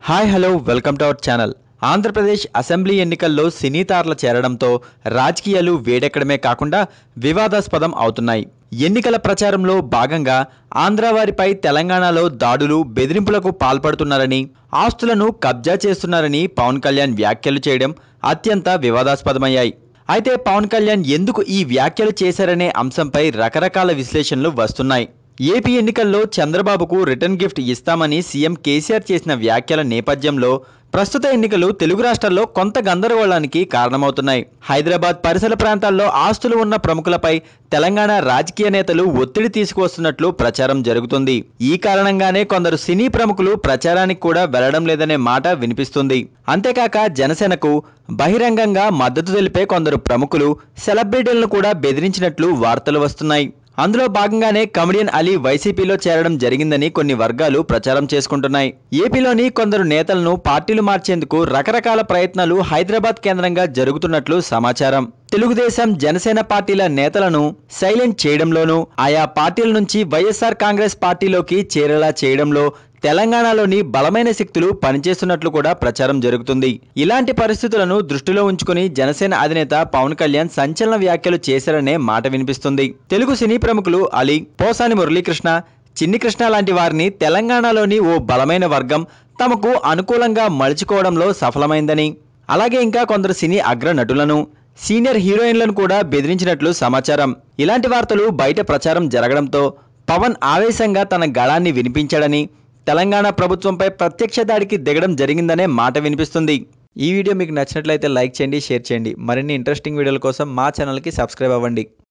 hi hello welcome to our channel Andhra Pradesh assembly ఎన్నికల్లో cine తారల చేరడంతో రాజకీయాలు వేడెక్కడమే కాకుండా వివాదాస్పదం అవుతున్నాయి ఎన్నికల ప్రచారంలో భాగంగా ఆంధ్ర వారిపై తెలంగాణలో దాడులు బెదిరింపులకు పాల్పడుతున్నారని ఆస్తులను కబ్జా చేస్తున్నారని పవన్ కళ్యాణ్ వ్యాఖ్యలు చేయడం అత్యంత వివాదాస్పదమయ్యాయి అయితే పవన్ కళ్యాణ్ ఎందుకు ఈ వ్యాఖ్యలు చేశారనే అంశంపై రకరకాల విశ్లేషణలు వస్తున్నాయి ఏపీ ఎన్నికల్లో చంద్రబాబుకు రిటర్న్ గిఫ్ట్ ఇస్తామని సీఎం కేసీఆర్ చేసిన వ్యాఖ్యల నేపథ్యంలో ప్రస్తుత ఎన్నికలు తెలుగు రాష్ట్రాల్లో కొంత గందరగోళానికి కారణమవుతున్నాయి హైదరాబాద్ పరిసర ప్రాంతాల్లో ఆస్తులు ఉన్న ప్రముఖులపై తెలంగాణ రాజకీయ నేతలు ఒత్తిడి తీసుకువస్తున్నట్లు ప్రచారం జరుగుతుంది ఈ కారణంగానే కొందరు సినీ ప్రముఖులు ప్రచారానికి కూడా వెళ్లడం లేదనే మాట వినిపిస్తుంది అంతేకాక జనసేనకు బహిరంగంగా మద్దతు తెలిపే కొందరు ప్రముఖులు సెలబ్రిటీలను కూడా బెదిరించినట్లు వార్తలు వస్తున్నాయి అందులో భాగంగానే కమెడియన్ అలీ వైసీపీలో చేరడం జరిగిందని కొన్ని వర్గాలు ప్రచారం చేసుకుంటున్నాయి ఏపీలోని కొందరు నేతలను పార్టీలు మార్చేందుకు రకరకాల ప్రయత్నాలు హైదరాబాద్ కేంద్రంగా జరుగుతున్నట్లు సమాచారం తెలుగుదేశం జనసేన పార్టీల నేతలను సైలెంట్ చేయడంలోనూ ఆయా పార్టీల నుంచి వైఎస్ఆర్ కాంగ్రెస్ పార్టీలోకి చేరేలా చేయడంలో తెలంగాణలోని బలమైన శక్తులు పనిచేస్తున్నట్లు కూడా ప్రచారం జరుగుతుంది ఇలాంటి పరిస్థితులను దృష్టిలో ఉంచుకుని జనసేన అధినేత పవన్ కళ్యాణ్ సంచలన వ్యాఖ్యలు చేశారనే మాట వినిపిస్తుంది తెలుగు సినీ ప్రముఖులు అలీ పోసాని మురళీకృష్ణ చిన్ని కృష్ణ లాంటి వారిని తెలంగాణలోని ఓ బలమైన వర్గం తమకు అనుకూలంగా మలుచుకోవడంలో సఫలమైందని అలాగే ఇంకా కొందరు సినీ అగ్ర నటులను సీనియర్ హీరోయిన్లను కూడా బెదిరించినట్లు సమాచారం ఇలాంటి వార్తలు బయట ప్రచారం జరగడంతో పవన్ ఆవేశంగా తన గళాన్ని వినిపించాడని తెలంగాణ ప్రభుత్వంపై ప్రత్యక్ష దాడికి దిగడం జరిగిందనే మాట వినిపిస్తుంది ఈ వీడియో మీకు నచ్చినట్లయితే లైక్ చేయండి షేర్ చేయండి మరిన్ని ఇంట్రెస్టింగ్ వీడియోల కోసం మా ఛానల్కి సబ్స్క్రైబ్ అవ్వండి